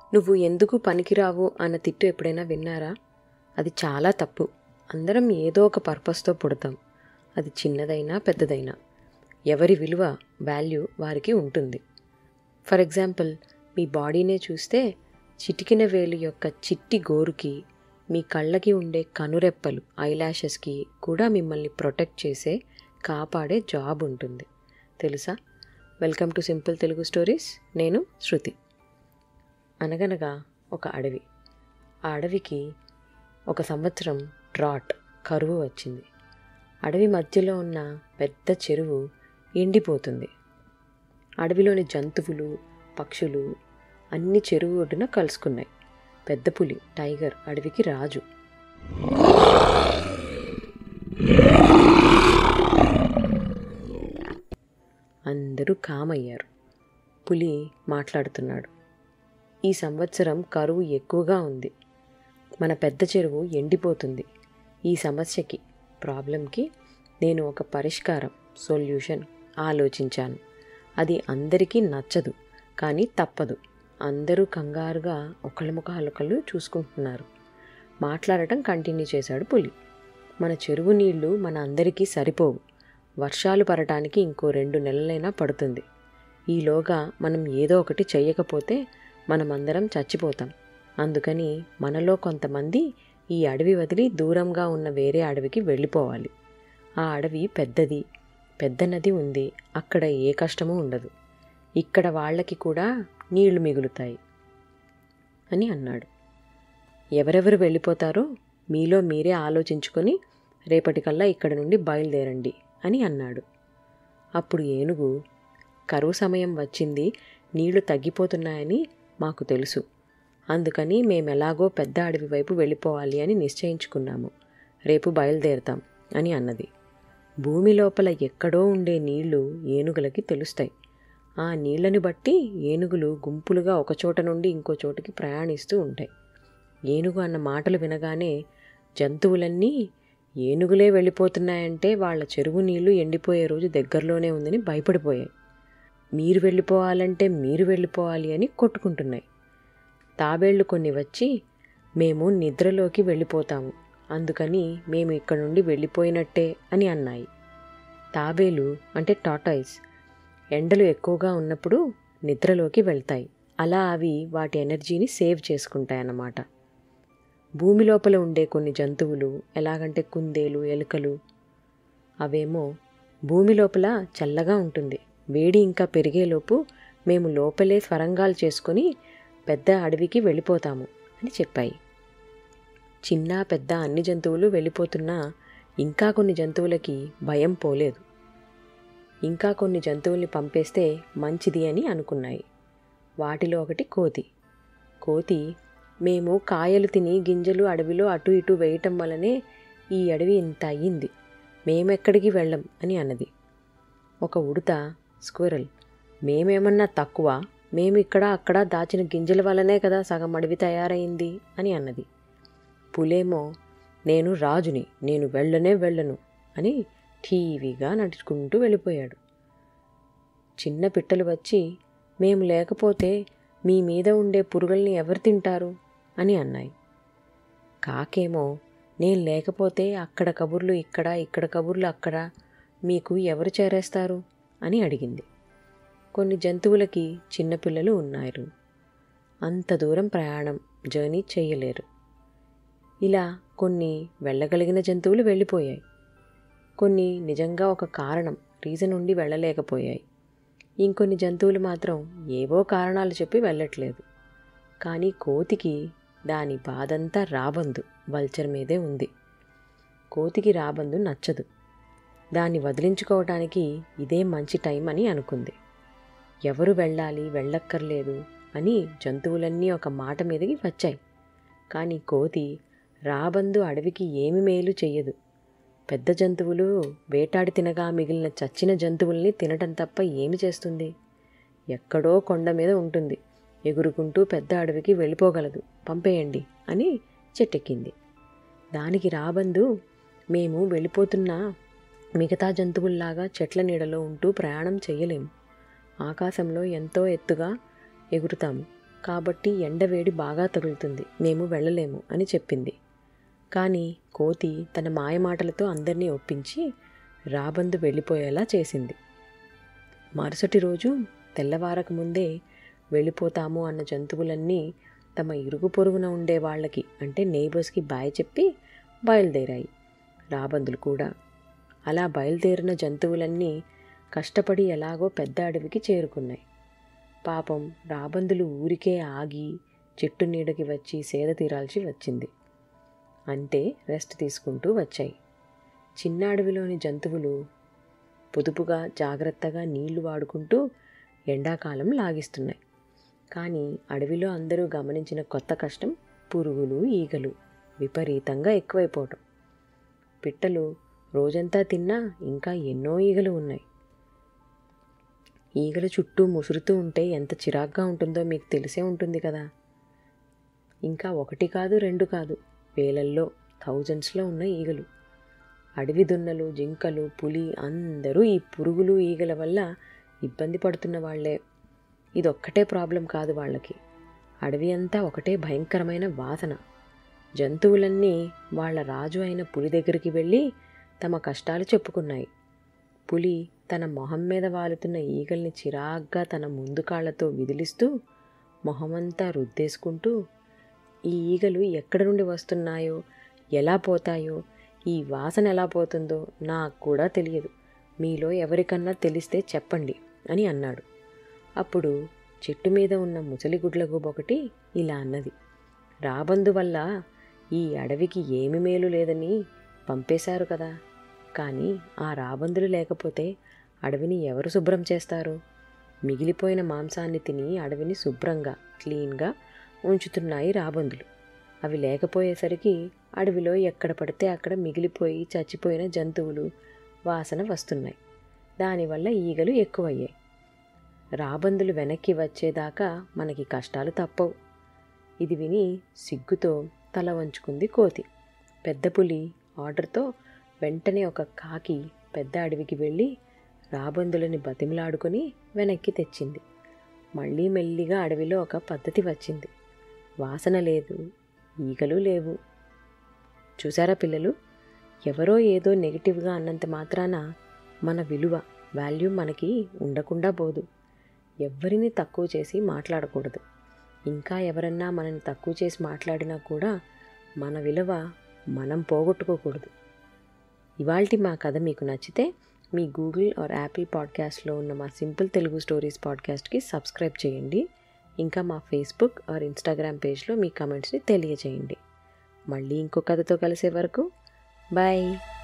నువ్వు ఎందుకు పనికిరావు అన్న తిట్టు ఎప్పుడైనా విన్నారా అది చాలా తప్పు అందరం ఏదో ఒక పర్పస్తో పుడతాం అది చిన్నదైనా పెద్దదైనా ఎవరి విలువ వాల్యూ వారికి ఉంటుంది ఫర్ ఎగ్జాంపుల్ మీ బాడీనే చూస్తే చిటికిన వేలు యొక్క చిట్టి గోరుకి మీ కళ్ళకి ఉండే కనురెప్పలు ఐలాషెస్కి కూడా మిమ్మల్ని ప్రొటెక్ట్ చేసే కాపాడే జాబ్ ఉంటుంది తెలుసా welcome to simple Telugu stories నేను శృతి అనగనగా ఒక అడవి ఆ అడవికి ఒక సంవత్సరం డ్రాట్ కరువు వచ్చింది అడవి మధ్యలో ఉన్న పెద్ద చెరువు ఎండిపోతుంది అడవిలోని జంతువులు పక్షులు అన్ని చెరువు ఒడ్డున కలుసుకున్నాయి పెద్ద పులి టైగర్ అడవికి రాజు అందరూ కామయ్యారు పులి మాట్లాడుతున్నాడు ఈ సంవత్సరం కరువు ఎక్కువగా ఉంది మన పెద్ద చెరువు ఎండిపోతుంది ఈ సమస్యకి ప్రాబ్లంకి నేను ఒక పరిష్కారం సొల్యూషన్ ఆలోచించాను అది అందరికీ నచ్చదు కానీ తప్పదు అందరూ కంగారుగా ఒకళ్ళ ముఖాలొకళ్ళు చూసుకుంటున్నారు మాట్లాడటం కంటిన్యూ చేశాడు పులి మన చెరువు నీళ్లు మన అందరికీ సరిపోవు వర్షాలు పడటానికి ఇంకో రెండు నెలలైనా పడుతుంది ఈలోగా మనం ఏదో ఒకటి చెయ్యకపోతే మనమందరం చచ్చిపోతాం అందుకని మనలో కొంతమంది ఈ అడవి వదిలి దూరంగా ఉన్న వేరే అడవికి వెళ్ళిపోవాలి ఆ అడవి పెద్దది పెద్ద నది ఉంది అక్కడ ఏ కష్టమూ ఉండదు ఇక్కడ వాళ్ళకి కూడా నీళ్లు మిగులుతాయి అని అన్నాడు ఎవరెవరు వెళ్ళిపోతారో మీలో మీరే ఆలోచించుకొని రేపటికల్లా ఇక్కడ నుండి బయలుదేరండి అని అన్నాడు అప్పుడు ఏనుగు కరువు సమయం వచ్చింది నీళ్లు తగ్గిపోతున్నాయని మాకు తెలుసు అందుకని మేమెలాగో పెద్ద అడవి వైపు వెళ్ళిపోవాలి అని నిశ్చయించుకున్నాము రేపు బయలుదేరతాం అని అన్నది భూమి లోపల ఎక్కడో ఉండే నీళ్లు ఏనుగులకి తెలుస్తాయి ఆ నీళ్లని బట్టి ఏనుగులు గుంపులుగా ఒక చోట నుండి ఇంకో చోటుకి ప్రయాణిస్తూ ఉంటాయి ఏనుగు అన్న మాటలు వినగానే జంతువులన్నీ ఏనుగులే వెళ్ళిపోతున్నాయంటే వాళ్ళ చెరువు నీళ్లు ఎండిపోయే రోజు దగ్గరలోనే ఉందని భయపడిపోయాయి మీరు వెళ్ళిపోవాలంటే మీరు వెళ్ళిపోవాలి అని కొట్టుకుంటున్నాయి తాబేళ్లు కొన్ని వచ్చి మేము నిద్రలోకి వెళ్ళిపోతాము అందుకని మేము ఇక్కడ నుండి వెళ్ళిపోయినట్టే అని అన్నాయి తాబేలు అంటే టాటాయిస్ ఎండలు ఎక్కువగా ఉన్నప్పుడు నిద్రలోకి వెళ్తాయి అలా అవి వాటి ఎనర్జీని సేవ్ చేసుకుంటాయన్నమాట భూమి లోపల ఉండే కొన్ని జంతువులు ఎలాగంటే కుందేలు ఎలుకలు అవేమో భూమి లోపల చల్లగా ఉంటుంది వేడి ఇంకా పెరిగేలోపు మేము లోపలే స్వరంగాలు చేసుకొని పెద్ద అడవికి వెళ్ళిపోతాము అని చెప్పాయి చిన్న పెద్ద అన్ని జంతువులు వెళ్ళిపోతున్నా ఇంకా కొన్ని జంతువులకి భయం పోలేదు ఇంకా కొన్ని జంతువుల్ని పంపేస్తే మంచిది అని అనుకున్నాయి వాటిలో ఒకటి కోతి కోతి మేము కాయలు తిని గింజలు అడవిలో అటు ఇటు వేయటం వల్లనే ఈ అడవి ఇంత అయ్యింది మేమెక్కడికి వెళ్ళం అని అన్నది ఒక ఉడత స్క్విరల్ మేమేమన్నా తక్కువ మేము ఇక్కడ అక్కడ దాచిన గింజల వల్లనే కదా సగం అడవి తయారైంది అని అన్నది పులేమో నేను రాజుని నేను వెళ్ళనే వెళ్ళను అని టీవీగా నడుచుకుంటూ వెళ్ళిపోయాడు చిన్న పిట్టలు వచ్చి మేము లేకపోతే మీ మీద ఉండే పురుగుల్ని ఎవరు తింటారు అని అన్నాయి కాకేమో నేను లేకపోతే అక్కడ కబుర్లు ఇక్కడ ఇక్కడ కబుర్లు అక్కడ మీకు ఎవరు చేరేస్తారు అని అడిగింది కొన్ని జంతువులకి చిన్నపిల్లలు ఉన్నారు అంత దూరం ప్రయాణం జర్నీ చేయలేరు ఇలా కొన్ని వెళ్ళగలిగిన జంతువులు వెళ్ళిపోయాయి కొన్ని నిజంగా ఒక కారణం రీజన్ ఉండి వెళ్ళలేకపోయాయి ఇంకొన్ని జంతువులు మాత్రం ఏవో కారణాలు చెప్పి వెళ్ళట్లేదు కానీ కోతికి దాని బాధంతా రాబందు వల్చర్ మీదే ఉంది కోతికి రాబందు నచ్చదు దాన్ని వదిలించుకోవడానికి ఇదే మంచి టైం అని అనుకుంది ఎవరు వెళ్ళాలి వెళ్ళక్కర్లేదు అని జంతువులన్నీ ఒక మాట మీదకి వచ్చాయి కానీ కోతి రాబందు అడవికి ఏమి మేలు చెయ్యదు పెద్ద జంతువులు వేటాడి తినగా మిగిలిన చచ్చిన జంతువుల్ని తినటం తప్ప ఏమి చేస్తుంది ఎక్కడో కొండ మీద ఉంటుంది ఎగురుకుంటూ పెద్ద అడవికి వెళ్ళిపోగలదు పంపేయండి అని చెట్టెక్కింది దానికి రాబందు మేము వెళ్ళిపోతున్నా మిగతా జంతువుల్లాగా చెట్ల నీడలో ఉంటూ ప్రయాణం చేయలేము ఆకాశంలో ఎంతో ఎత్తుగా ఎగురుతాము కాబట్టి ఎండవేడి బాగా తగులుతుంది మేము వెళ్ళలేము అని చెప్పింది కానీ కోతి తన మాయమాటలతో అందరినీ ఒప్పించి రాబందు వెళ్ళిపోయేలా చేసింది మరుసటి రోజు తెల్లవారక ముందే వెళ్ళిపోతాము అన్న జంతువులన్నీ తమ ఇరుగు పొరుగున ఉండే వాళ్ళకి అంటే నేబర్స్కి బాయ్ చెప్పి బయలుదేరాయి రాబందులు కూడా అలా బయలుదేరిన జంతువులన్నీ కష్టపడి ఎలాగో పెద్ద అడవికి చేరుకున్నాయి పాపం రాబందులు ఊరికే ఆగి చెట్టు నీడకి వచ్చి సేద తీరాల్సి వచ్చింది అంటే రెస్ట్ తీసుకుంటూ వచ్చాయి చిన్న అడవిలోని జంతువులు పొదుపుగా జాగ్రత్తగా నీళ్లు వాడుకుంటూ ఎండాకాలం లాగిస్తున్నాయి కానీ అడవిలో అందరూ గమనించిన కొత్త కష్టం పురుగులు ఈగలు విపరీతంగా ఎక్కువైపోవటం పిట్టలు రోజంతా తిన్నా ఇంకా ఎన్నో ఈగలు ఉన్నాయి ఈగలు చుట్టూ ముసురుతూ ఉంటే ఎంత చిరాగ్గా ఉంటుందో మీకు తెలిసే ఉంటుంది కదా ఇంకా ఒకటి కాదు రెండు కాదు వేలల్లో థౌజండ్స్లో ఉన్న ఈగలు అడవి దున్నలు జింకలు పులి అందరూ ఈ పురుగులు ఈగల వల్ల ఇబ్బంది పడుతున్న వాళ్లే ఇదొక్కటే ప్రాబ్లం కాదు వాళ్ళకి అడవి అంతా ఒకటే భయంకరమైన వాసన జంతువులన్నీ వాళ్ళ రాజు అయిన పులి దగ్గరికి వెళ్ళి తమ కష్టాలు చెప్పుకున్నాయి పులి తన మొహం మీద వాలుతున్న ఈగల్ని చిరాగ్గా తన ముందు కాళ్లతో విదిలిస్తూ మొహమంతా రుద్దేసుకుంటూ ఈ ఈగలు ఎక్కడి నుండి వస్తున్నాయో ఎలా పోతాయో ఈ వాసన ఎలా పోతుందో నాకు కూడా తెలియదు మీలో ఎవరికన్నా తెలిస్తే చెప్పండి అని అన్నాడు అప్పుడు చెట్టు మీద ఉన్న ముసలిగుడ్ల ఒకటి ఇలా అన్నది రాబందు వల్ల ఈ అడవికి ఏమి మేలు లేదని పంపేశారు కదా కానీ ఆ రాబందులు లేకపోతే అడవిని ఎవరు శుభ్రం చేస్తారు మిగిలిపోయిన మాంసాన్ని తిని అడవిని శుభ్రంగా క్లీన్గా ఉంచుతున్నాయి రాబందులు అవి లేకపోయేసరికి అడవిలో ఎక్కడ పడితే అక్కడ మిగిలిపోయి చచ్చిపోయిన జంతువులు వాసన వస్తున్నాయి దానివల్ల ఈగలు ఎక్కువయ్యాయి రాబందులు వెనక్కి వచ్చేదాకా మనకి కష్టాలు తప్పవు ఇది విని సిగ్గుతో తల వంచుకుంది కోతి పెద్ద పులి ఆర్డర్తో వెంటనే ఒక కాకి పెద్ద అడవికి వెళ్ళి రాబందులని బతిమలాడుకొని వెనక్కి తెచ్చింది మళ్ళీ మెల్లిగా అడవిలో ఒక పద్ధతి వచ్చింది వాసన లేదు ఈగలు లేవు చూసారా పిల్లలు ఎవరో ఏదో నెగిటివ్గా అన్నంత మాత్రాన మన విలువ వాల్యూ మనకి ఉండకుండా పోదు ఎవ్వరిని తక్కువ చేసి మాట్లాడకూడదు ఇంకా ఎవరన్నా మనని తక్కువ చేసి మాట్లాడినా కూడా మన విలువ మనం పోగొట్టుకోకూడదు ఇవాల్టి మా కథ మీకు నచ్చితే మీ గూగుల్ ఆర్ యాపిల్ పాడ్కాస్ట్లో ఉన్న మా సింపుల్ తెలుగు స్టోరీస్ పాడ్కాస్ట్కి సబ్స్క్రైబ్ చేయండి ఇంకా మా ఫేస్బుక్ ఆర్ ఇన్స్టాగ్రామ్ పేజ్లో మీ కమెంట్స్ని తెలియజేయండి మళ్ళీ ఇంకో కథతో కలిసే వరకు బాయ్